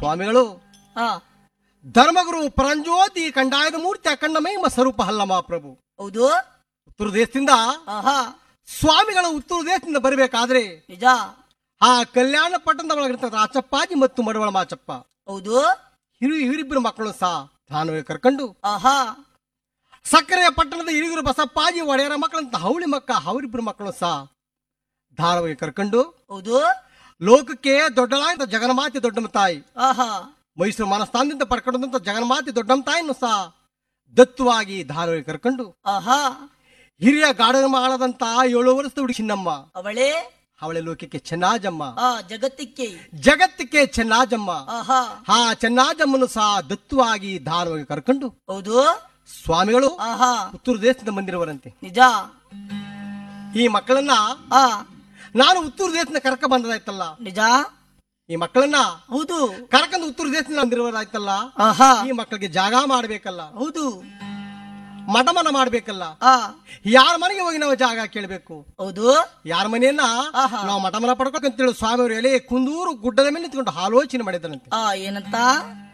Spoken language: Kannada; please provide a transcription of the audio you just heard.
ಸ್ವಾಮಿಗಳು ಆ ಧರ್ಮಗುರು ಪರಂಜ್ಯೋತಿ ಕಂಡಾಯದ ಮೂರ್ತಿ ಅಖಂಡ ಮಹಿಮ ಸ್ವರೂಪ ಅಲ್ಲಮ್ಮ ಪ್ರಭು ಹೌದು ಉತ್ತರ ದೇಶದಿಂದ ಆಹಾ ಸ್ವಾಮಿಗಳು ಉತ್ತರ ದೇಶದಿಂದ ಬರಬೇಕಾದ್ರೆ ನಿಜ ಆ ಕಲ್ಯಾಣ ಪಟ್ಟಣದ ಒಳಗಿರ್ತಕ್ಕಂಥ ಆಚಪ್ಪಾಜಿ ಮತ್ತು ಮಡವಳ ಮಾಚಪ್ಪ ಹೌದು ಹಿರು ಇವರಿಬ್ಬರು ಮಕ್ಕಳು ಸಹ ದಾನವೇ ಕರ್ಕೊಂಡು ಆಹಾ ಸಕ್ಕರೆಯ ಪಟ್ಟಣದ ಹಿರಿಯರು ಬಸಪ್ಪಾಜಿ ಒಡೆಯರ ಮಕ್ಕಳಂತ ಹವಳಿ ಮಕ್ಕ ಅವರಿಬ್ಬರು ಮಕ್ಕಳು ಸಹ ಧಾರಾವಾಹಿ ಕರ್ಕೊಂಡು ಹೌದು ಲೋಕಕ್ಕೆ ದೊಡ್ಡಲಾದ ಜಗನ್ಮಾತೆ ದೊಡ್ಡಮ್ಮ ತಾಯಿ ಆಹಾ ಮೈಸೂರು ಮನಸ್ಥಾನದಿಂದ ಪಡ್ಕೊಂಡಂತ ಜಗನ್ಮಾತೆ ದೊಡ್ಡಮ್ಮ ತಾಯಿಯನ್ನು ಸಹ ದತ್ತವಾಗಿ ಧಾರಾವಾಹಿ ಕರ್ಕೊಂಡು ಆಹಾ ಹಿರಿಯ ಗಾಢನ ಮಾಡದಂತ ಏಳು ವರ್ಷದ ಹುಡುಗಿ ಚಿನ್ನಮ್ಮ ಅವಳೇ ಅವಳೆ ಲೋಕಕ್ಕೆ ಚೆನ್ನಾಜಮ್ಮ ಆ ಜಗತ್ತಿಕ್ಕೆ ಜಗತ್ತಿಗೆ ಚೆನ್ನಾಜಮ್ಮ ಆಹಾ ಆ ಚೆನ್ನಾಜಮ್ಮನು ಸಹ ದತ್ತವಾಗಿ ಧಾರಾವಾಹಿ ಕರ್ಕೊಂಡು ಹೌದು ಸ್ವಾಮಿಗಳು ಆಹಾ ಉತ್ತರ ದೇಶದಿಂದ ಬಂದಿರುವರಂತೆ ನಿಜ ಈ ಮಕ್ಕಳನ್ನ ಆ ನಾನು ಉತ್ತರ ದೇಶದಿಂದ ಕರ್ಕ ಬಂದದಾಯ್ತಲ್ಲ ನಿಜ ಈ ಮಕ್ಕಳನ್ನ ಹೌದು ಕರ್ಕೊಂಡು ಉತ್ತರ ದೇಶದಿಂದ ಬಂದಿರುವುದಾಯ್ತಲ್ಲ ಆಹಾ ಈ ಮಕ್ಕಳಿಗೆ ಜಾಗ ಮಾಡ್ಬೇಕಲ್ಲ ಹೌದು ಮಠಮನ ಮಾಡ್ಬೇಕಲ್ಲ ಆ ಯಾರ ಮನೆಗೆ ಹೋಗಿ ನಾವು ಜಾಗ ಕೇಳಬೇಕು ಹೌದು ಯಾರ ಮನೆಯನ್ನ ಆಹಾ. ನಾವು ಮಠಮನ ಪಡ್ಬೇಕಂತೇಳಿ ಸ್ವಾಮಿಯವರು ಎಲೆ ಕುಂದೂರು ಗುಡ್ಡದ ಮೇಲೆ ನಿಂತ್ಕೊಂಡು ಆಲೋಚನೆ ಮಾಡಿದ್ದಾರಂತೆ ಆ ಏನಂತ